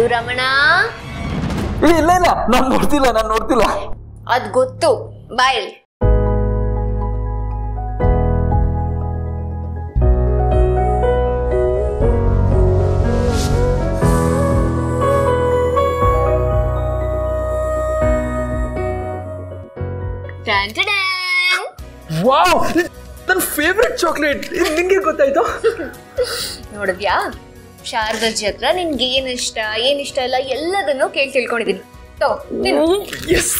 ರಮಣ ಏ, ಇಲ್ಲ ಇಲ್ಲ ನಾನು ನೋಡ್ತಿಲ್ಲ ನಾನು ನೋಡ್ತಿಲ್ಲ ಅದ್ ಗೊತ್ತು ಬಾಯ್ ವಾವ್ ನನ್ನ ಫೇವ್ರೆಟ್ ಚಾಕ್ಲೇಟ್ ನಿಂಗೆ ಗೊತ್ತಾಯ್ತು ನೋಡಿದ್ಯಾ ಶಾರದಜ್ಜಿ ಹತ್ರ ನಿನ್ಗೆ ಏನ್ ಇಷ್ಟ ಏನ್ ಇಷ್ಟ ಇಲ್ಲ ಎಲ್ಲದನ್ನು ಕೇಳಿ ತಿಳ್ಕೊಂಡಿದೀನಿ ತಗೋ ತಿನ್ನು. ಎಸ್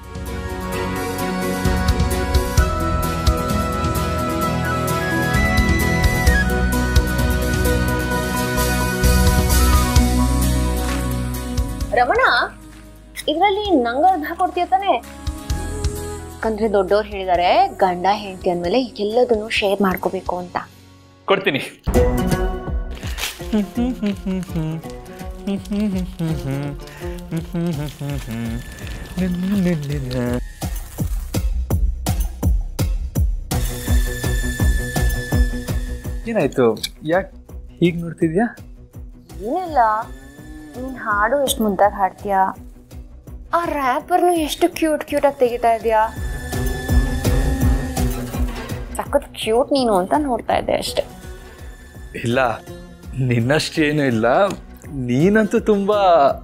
ರಮಣ ಇದ್ರಲ್ಲಿ ನಂಗ ಅರ್ಧ ಕೊಡ್ತೀಯ ತಾನೆ ಯಾಕಂದ್ರೆ ದೊಡ್ಡವ್ರು ಹೇಳಿದಾರೆ ಗಂಡ ಹೆಂಡತಿ ಅಂದ್ಮೇಲೆ ಎಲ್ಲದನ್ನು ಶೇರ್ ಮಾಡ್ಕೋಬೇಕು ಅಂತ ಕೊಡ್ತೀನಿ ಏನಾಯ್ತು ಯಾಕೆ ಹೀಗೆ ನೋಡ್ತಿದ್ಯಾ ಏನಿಲ್ಲ ನೀನ್ ಹಾಡು ಎಷ್ಟು ಮುದ್ದಾಗಿ ಹಾಡ್ತೀಯಾ ಆ ರ್ಯಾಪರ್ನು ಎಷ್ಟು ಕ್ಯೂಟ್ ಕ್ಯೂಟ್ ಆಗಿ ತೆಗಿತಾ ಇದೀಯಾ ಸಖತ್ ಕ್ಯೂಟ್ ನೀನು ಅಂತ ನೋಡ್ತಾ ಇದ್ದೆ ಅಷ್ಟೇ ಇಲ್ಲ ನಿನ್ನಷ್ಟೇನು ಇಲ್ಲ ನೀನಂತೂ ತುಂಬಾ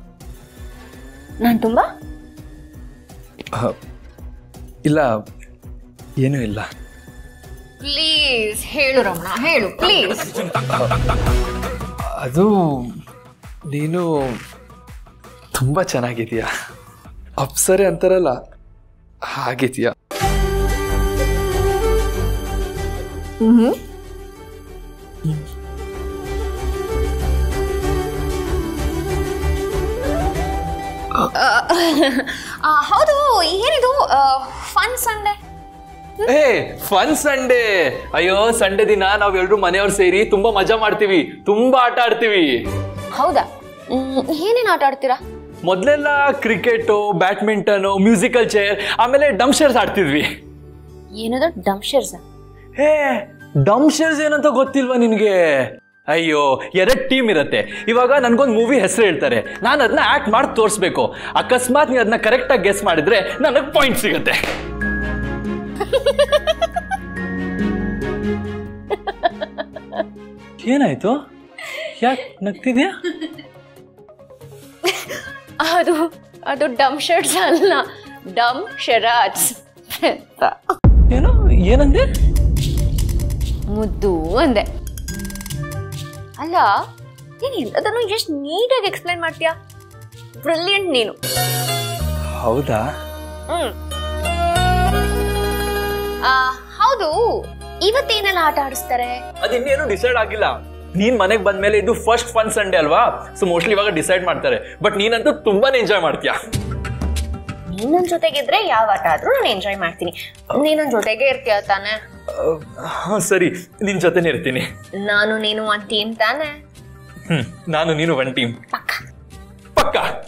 ನಾನು ತುಂಬಾ ಅಹ್, ಇಲ್ಲ ಏನೂ ಇಲ್ಲ ಪ್ಲೀಸ್ ಹೇಳು ರಮಣ ಹೇಳು ಪ್ಲೀಸ್ ಅದು ನೀನು ತುಂಬ ಚೆನ್ನಾಗಿದೆಯಾ ಅಪ್ಸರೆ ಅಂತಾರಲ್ಲ ಹಾಗಿದೆಯಾ ಹೌದು ಏನಿದು fun Sunday hey fun Sunday ಅಯ್ಯೋ ಸಂಡೇ ದಿನ ನಾವೆಲ್ಲರೂ ಮನೆಯವ್ರು ಸೇರಿ ತುಂಬಾ ಮಜಾ ಮಾಡ್ತೀವಿ ತುಂಬಾ ಆಟ ಆಡ್ತೀವಿ ಹೌದಾ ಏನೇನು ಆಟ ಆಡ್ತೀರಾ ಮೊದಲೆಲ್ಲ ಕ್ರಿಕೆಟು ಬ್ಯಾಡ್ಮಿಂಟನು ಮ್ಯೂಸಿಕಲ್ ಚೇರ್ ಆಮೇಲೆ ಡಮ್ಶರ್ಸ್ ಆಡ್ತಿದ್ವಿ ಏನದು ಡಂಶರ್ಸ್ ಹೇ ಡಮ್ಶರ್ಸ್ ಏನಂತ ಗೊತ್ತಿಲ್ವಾ ನಿನಗೆ ಅಯ್ಯೋ ಎರಡು ಟೀಮ್ ಇರುತ್ತೆ ಇವಾಗ ನನ್ಗೊಂದು ಮೂವಿ ಹೆಸರು ಹೇಳ್ತಾರೆ ನಾನು ಅದನ್ನ ಆಕ್ಟ್ ಮಾಡಿ ತೋರಿಸ್ಬೇಕು ಅಕಸ್ಮಾತ್ ನೀವು ಅದನ್ನ ಕರೆಕ್ಟಾಗಿ ಗೆಸ್ ಮಾಡಿದ್ರೆ ನನಗೆ ಪಾಯಿಂಟ್ ಸಿಗುತ್ತೆ ಏನಾಯ್ತು ಯಾಕೆ ನಗ್ತಿದ್ಯಾ ಅದು ಅದು ಡಮ್ ಶರ್ಟ್ಸ್ ಅಲ್ಲ ಡಮ್ ಶರಾಟ್ಸ್ ಏನು ಏನಂದೆ ಮುದ್ದು ಅಂದೆ ಅಲ್ಲ ನೀನು ಎಲ್ಲದನ್ನು ಎಷ್ಟು ನೀಟಾಗಿ ಎಕ್ಸ್ಪ್ಲೈನ್ ಮಾಡ್ತೀಯಾ ಬ್ರಿಲಿಯಂಟ್ ನೀನು ಹೌದಾ ಹ್ಮ್ ಆ, ಹೌದು ಇವತ್ತೇನೆಲ್ಲ ಆಟ ಆಡಿಸ್ತಾರೆ ಅದಿನ್ನೇನು ಡಿಸೈಡ್ ಆಗಿಲ್ಲ ನೀನ್ ಮನೆಗೆ ಬಂದ್ಮೇಲೆ ಇದು ಫಸ್ಟ್ ಫನ್ ಸಂಡೇ ಅಲ್ವಾ ಸೊ ಮೋಸ್ಟ್ಲಿ ಇವಾಗ ಡಿಸೈಡ್ ಮಾಡ್ತಾರೆ ಬಟ್ ನೀನಂತೂ ತುಂಬಾನೇ ಎಂಜಾಯ್ ಮಾಡ್ತೀಯಾ ನೀನ್ ನನ್ ಜೊತೆಗಿದ್ರೆ ಯಾವ ಆಟ ಆದ್ರೂ ನಾನು ಎಂಜಾಯ್ ಮಾಡ್ತೀನಿ ನೀನ್ ನನ್ ಜೊತೆಗೆ ಇರ್ತೀಯ ತಾನೆ ಹಾ ಸರಿ ನಿನ್ ಜೊತೆನೇ ಇರ್ತೀನಿ ನಾನು ನೀನು ಒಂದ್ ಟೀಮ್ ತಾನೆ ಹ್ಮ್ ನಾನು ನೀನು ಒನ್ ಟೀಮ್ ಪಕ್ಕ ಪಕ್ಕ